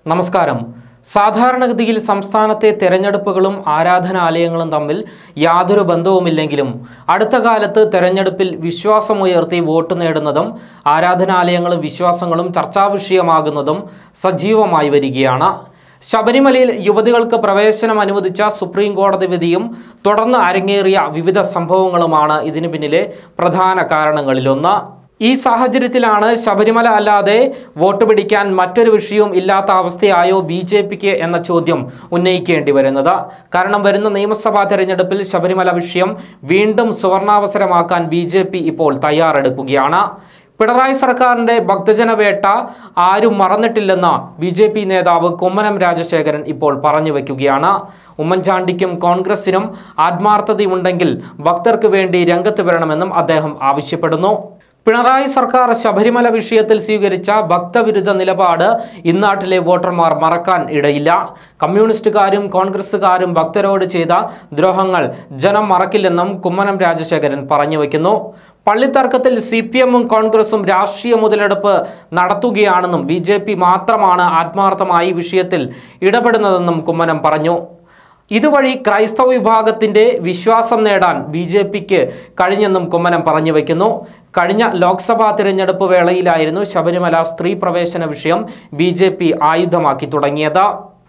നമസ്കാരം സാധാരണഗതിയിൽ സംസ്ഥാനത്തെ തെരഞ്ഞെടുപ്പുകളും ആരാധനാലയങ്ങളും തമ്മിൽ യാതൊരു ബന്ധവുമില്ലെങ്കിലും അടുത്ത കാലത്ത് തെരഞ്ഞെടുപ്പിൽ വിശ്വാസമുയർത്തി വോട്ട് നേടുന്നതും ആരാധനാലയങ്ങളും വിശ്വാസങ്ങളും ചർച്ചാവിഷയമാകുന്നതും സജീവമായി വരികയാണ് ശബരിമലയിൽ യുവതികൾക്ക് പ്രവേശനം അനുവദിച്ച സുപ്രീം കോടതി വിധിയും തുടർന്ന് അരങ്ങേറിയ വിവിധ സംഭവങ്ങളുമാണ് ഇതിനു പിന്നിലെ പ്രധാന കാരണങ്ങളിലൊന്ന് ഈ സാഹചര്യത്തിലാണ് ശബരിമല അല്ലാതെ വോട്ട് പിടിക്കാൻ മറ്റൊരു വിഷയവും ഇല്ലാത്ത അവസ്ഥയായോ ബി ജെ പിക്ക് എന്ന ചോദ്യം ഉന്നയിക്കേണ്ടി വരുന്നത് കാരണം വരുന്ന നിയമസഭാ തെരഞ്ഞെടുപ്പിൽ ശബരിമല വിഷയം വീണ്ടും സുവർണാവസരമാക്കാൻ ബി ജെ പി ഇപ്പോൾ തയ്യാറെടുക്കുകയാണ് പിണറായി സർക്കാരിന്റെ ഭക്തജന വേട്ട ആരും മറന്നിട്ടില്ലെന്ന് ബി ജെ പി നേതാവ് കുമ്മനം രാജശേഖരൻ ഇപ്പോൾ പറഞ്ഞു വയ്ക്കുകയാണ് ഉമ്മൻചാണ്ടിക്കും കോൺഗ്രസിനും ആത്മാർത്ഥതയുണ്ടെങ്കിൽ ഭക്തർക്ക് വേണ്ടി രംഗത്ത് വരണമെന്നും അദ്ദേഹം ആവശ്യപ്പെടുന്നു പിണറായി സർക്കാർ ശബരിമല വിഷയത്തിൽ സ്വീകരിച്ച ഭക്തവിരുദ്ധ നിലപാട് ഇന്നാട്ടിലെ വോട്ടർമാർ മറക്കാൻ ഇടയില്ല കമ്മ്യൂണിസ്റ്റുകാരും കോൺഗ്രസുകാരും ഭക്തരോട് ചെയ്ത ദ്രോഹങ്ങൾ ജനം മറക്കില്ലെന്നും കുമ്മനം രാജശേഖരൻ പറഞ്ഞു വയ്ക്കുന്നു പള്ളിത്തർക്കത്തിൽ സി പി എമ്മും കോൺഗ്രസും രാഷ്ട്രീയ മുതലെടുപ്പ് നടത്തുകയാണെന്നും ബി ജെ പി മാത്രമാണ് ആത്മാർത്ഥമായി വിഷയത്തിൽ ഇടപെടുന്നതെന്നും കുമ്മനം പറഞ്ഞു ഇതുവഴി ക്രൈസ്തവ വിഭാഗത്തിന്റെ വിശ്വാസം നേടാൻ ബി ജെ പിക്ക് കഴിഞ്ഞെന്നും കുമ്മനം പറഞ്ഞു വയ്ക്കുന്നു കഴിഞ്ഞ ലോക്സഭാ തിരഞ്ഞെടുപ്പ് വേളയിലായിരുന്നു ശബരിമല സ്ത്രീ പ്രവേശന വിഷയം ബി ജെ പി ആയുധമാക്കി തുടങ്ങിയത്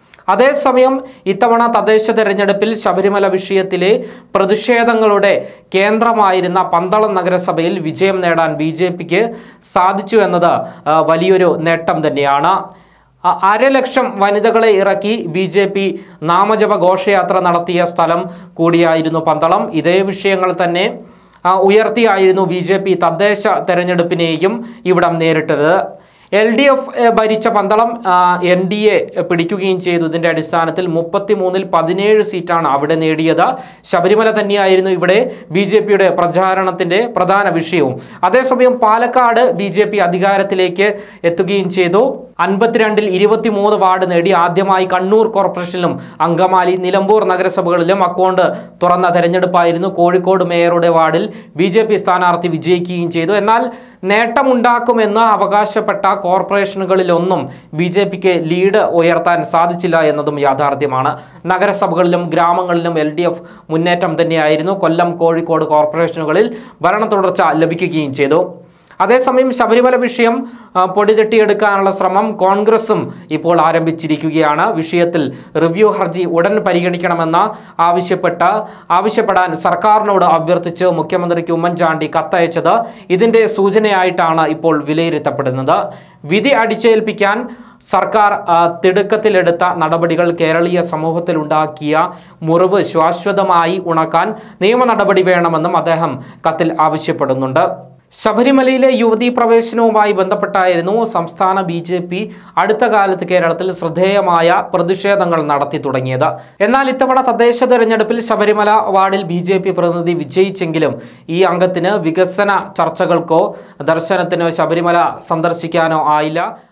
അതേസമയം ഇത്തവണ തദ്ദേശ തെരഞ്ഞെടുപ്പിൽ ശബരിമല വിഷയത്തിലെ പ്രതിഷേധങ്ങളുടെ കേന്ദ്രമായിരുന്ന പന്തളം നഗരസഭയിൽ വിജയം നേടാൻ ബി ജെ പിക്ക് സാധിച്ചു എന്നത് ആ, വലിയൊരു നേട്ടം തന്നെയാണ് അ- അരലക്ഷം വനിതകളെ ഇറക്കി ബി ജെ പി നാമജപ ഘോഷയാത്ര നടത്തിയ സ്ഥലം കൂടിയായിരുന്നു പന്തളം ഇതേ വിഷയങ്ങൾ തന്നെ ആ, ഉയർത്തിയായിരുന്നു ബി ജെ പി തദ്ദേശ തെരഞ്ഞെടുപ്പിനെയും ഇവിടം നേരിട്ടത് എൽ ഡി എഫ് ഭരിച്ച പന്തളം എൻ ഡി എ പിടിക്കുകയും ചെയ്തു ഇതിൻ്റെ അടിസ്ഥാനത്തിൽ മുപ്പത്തി മൂന്നിൽ പതിനേഴ് സീറ്റാണ് അവിടെ നേടിയത് ശബരിമല തന്നെയായിരുന്നു ഇവിടെ ബി ജെ പിയുടെ പ്രചാരണത്തിൻ്റെ പ്രധാന വിഷയവും അതേസമയം പാലക്കാട് ബി ജെ പി അധികാരത്തിലേക്ക് എത്തുകയും ചെയ്തു അൻപത്തിരണ്ടിൽ ഇരുപത്തിമൂന്ന് വാർഡ് നേടി ആദ്യമായി കണ്ണൂർ കോർപ്പറേഷനിലും അങ്കമാലി നിലമ്പൂർ നഗരസഭകളിലും അക്കൗണ്ട് തുറന്ന തെരഞ്ഞെടുപ്പായിരുന്നു കോഴിക്കോട് മേയറുടെ വാർഡിൽ ബി ജെ പി സ്ഥാനാർത്ഥി വിജയിക്കുകയും ചെയ്തു എന്നാൽ നേട്ടമുണ്ടാക്കുമെന്ന് അവകാശപ്പെട്ട കോർപ്പറേഷനുകളിലൊന്നും ബി ജെ പിക്ക് ലീഡ് ഉയർത്താൻ സാധിച്ചില്ല എന്നതും യാഥാർത്ഥ്യമാണ് നഗരസഭകളിലും ഗ്രാമങ്ങളിലും എൽ ഡി എഫ് മുന്നേറ്റം തന്നെയായിരുന്നു കൊല്ലം കോഴിക്കോട് കോർപ്പറേഷനുകളിൽ ഭരണ തുടർച്ച ലഭിക്കുകയും ചെയ്തു അതേസമയം ശബരിമല വിഷയം ആ, പൊടിതട്ടിയെടുക്കാനുള്ള ശ്രമം കോൺഗ്രസും ഇപ്പോൾ ആരംഭിച്ചിരിക്കുകയാണ് വിഷയത്തിൽ റിവ്യൂ ഹർജി ഉടൻ പരിഗണിക്കണമെന്ന് ആവശ്യപ്പെട്ട ആവശ്യപ്പെടാൻ സർക്കാരിനോട് അഭ്യർത്ഥിച്ച് മുഖ്യമന്ത്രിക്ക് ഉമ്മൻചാണ്ടി കത്തയച്ചത് ഇതിന്റെ സൂചനയായിട്ടാണ് ഇപ്പോൾ വിലയിരുത്തപ്പെടുന്നത് വിധി അടിച്ചേൽപ്പിക്കാൻ സർക്കാർ ആ, തിടുക്കത്തിലെടുത്ത നടപടികൾ കേരളീയ സമൂഹത്തിലുണ്ടാക്കിയ മുറിവ് ശാശ്വതമായി ഉണക്കാൻ നിയമ നടപടി വേണമെന്നും അദ്ദേഹം കത്തിൽ ആവശ്യപ്പെടുന്നുണ്ട് ശബരിമലയിലെ യുവതീ പ്രവേശനവുമായി ബന്ധപ്പെട്ടായിരുന്നു സംസ്ഥാന ബി ജെ പി അടുത്ത കാലത്ത് കേരളത്തിൽ ശ്രദ്ധേയമായ പ്രതിഷേധങ്ങൾ നടത്തി തുടങ്ങിയത് എന്നാൽ ഇത്തവണ തദ്ദേശ തെരഞ്ഞെടുപ്പിൽ ശബരിമല വാർഡിൽ ബി ജെ പി പ്രതിനിധി വിജയിച്ചെങ്കിലും ഈ അംഗത്തിന് വികസന ചർച്ചകൾക്കോ ദർശനത്തിനോ ശബരിമല സന്ദർശിക്കാനോ ആയില്ല